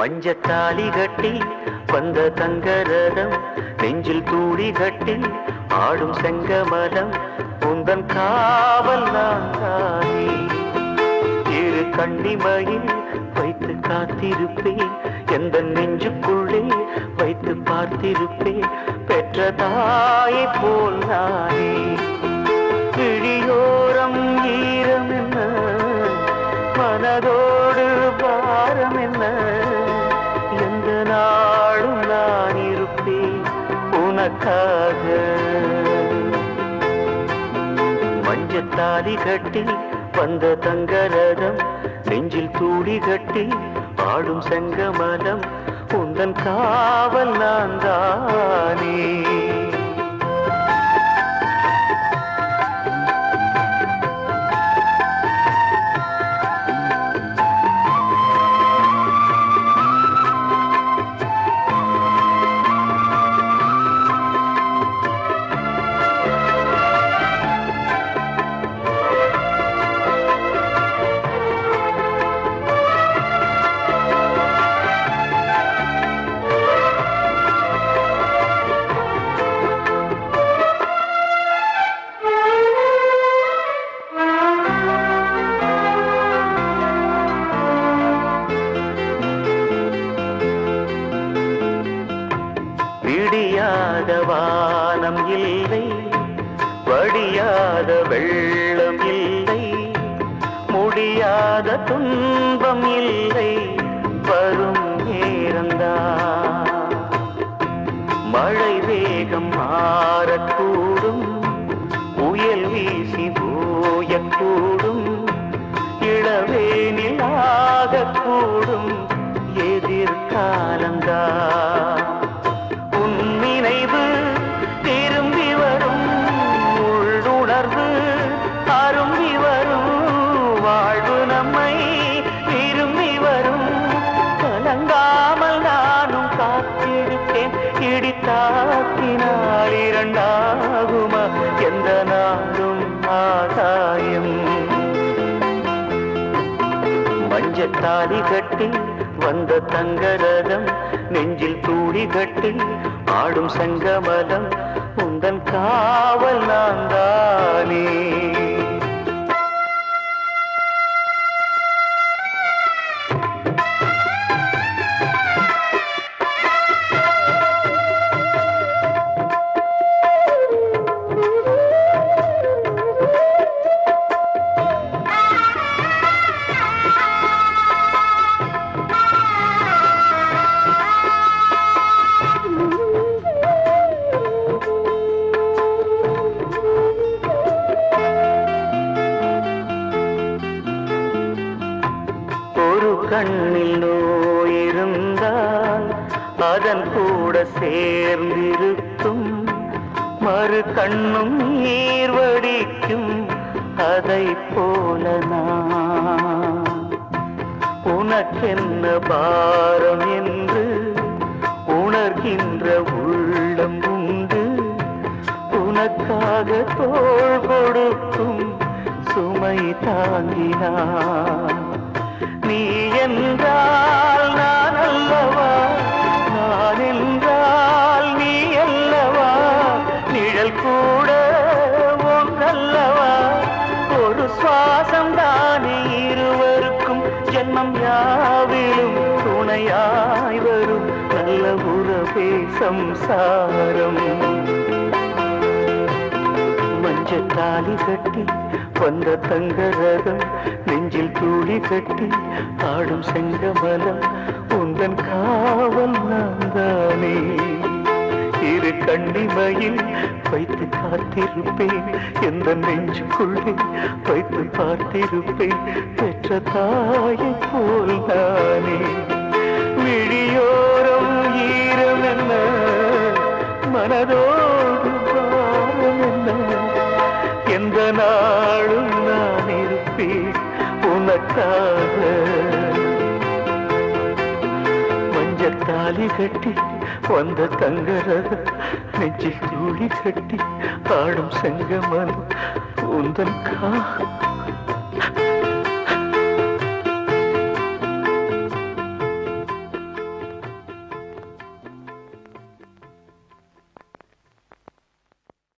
மஞ்சத்தாலி கட்டி வந்த தங்கரதம் நெஞ்சில் தூளி கட்டி ஆடும் செங்கமலம் உந்தன் காவல் நான் தானே இரு கண்ணிமையில் வைத்து காத்திருப்பேன் எந்த நெஞ்சுக்குள்ளே வைத்து பார்த்திருப்பேன் பெற்ற தாயை போல் நானே விழியோரம் ஈரம் என்ன மனதோடு பாரம் என்ன எந்த நாளும் நான் இருப்பேன் உனக்காக மஞ்சத்தாலி கட்டி வந்த தங்கரதம் நெஞ்சில் தூளி கட்டி ஆடும் செங்கமலம் உந்தன் காவல் நான் தானே விடியாத வானம் இல்லை வடியாத வெள்ளம் இல்லை முடியாத துன்பம் இல்லை வரும் நேரந்தான் மழை வேகம் மாறக்கூடும் புயல் வீசி போயக்கூடும் இளவேனில் ஆகக்கூடும் எதிர்காலந்தான் உன் நினைவு திரும்பி வரும் உள்ளுணர்வு அரும்பி வரும் வாழ்வு நம்மை விரும்பி வரும் கலங்காமல் நானும் காத்திருப்பேன் இடித்தாக்கினால் இரண்டாகுமா எந்த நாளும் ஆதாயம் மஞ்சத்தாலி கட்டி வந்த தங்கரதம் நெஞ்சில் தூளி கட்டி ஆடும் சங்கமலம் உந்தன் காவல் நான் தானே ஒரு கண்ணில் நோய் இருந்தால் அதன் கூட சேர்ந்திருக்கும் மறு கண்ணும் நீர் வடிக்கும் அதை போல நான் உனக்கென்ன பாரம் என்று உணர்கின்ற உள்ளம் உண்டு உனக்காக தோள் கொடுக்கும் சுமை தாங்கினான் நீ என்றால் நான் அல்லவா நான் என்றால் நீ அல்லவா நிழல் கூட ஒன்றல்லவா ஒரு சுவாசம் தானே இருவருக்கும் ஜென்மம் யாவிலும் துணையாய் வரும் நல்ல உறவே சம்சாரம் மஞ்சத்தாலி கட்டி வந்த தங்கரதம் நெஞ்சில் தூளி கட்டி ஆடும் செங்கமலம் உந்தன் காவல் நான் தானே இரு கண்ணிமையில் வைத்து காத்திருப்பேன் எந்த நெஞ்சுக்குள்ளே வைத்து பார்த்திருப்பேன் பெற்ற தாயை போல் நானே விழியோரம் ஈரம் என்ன மனதோடு பாரம் என்ன எந்த நாளும் நான் இருப்பேன் உனக்காக மஞ்சத்தாலி கட்டி வந்த தங்கரத நெஞ்சில் தூளி கட்டி ஆடும் செங்கமன் உந்தன் கா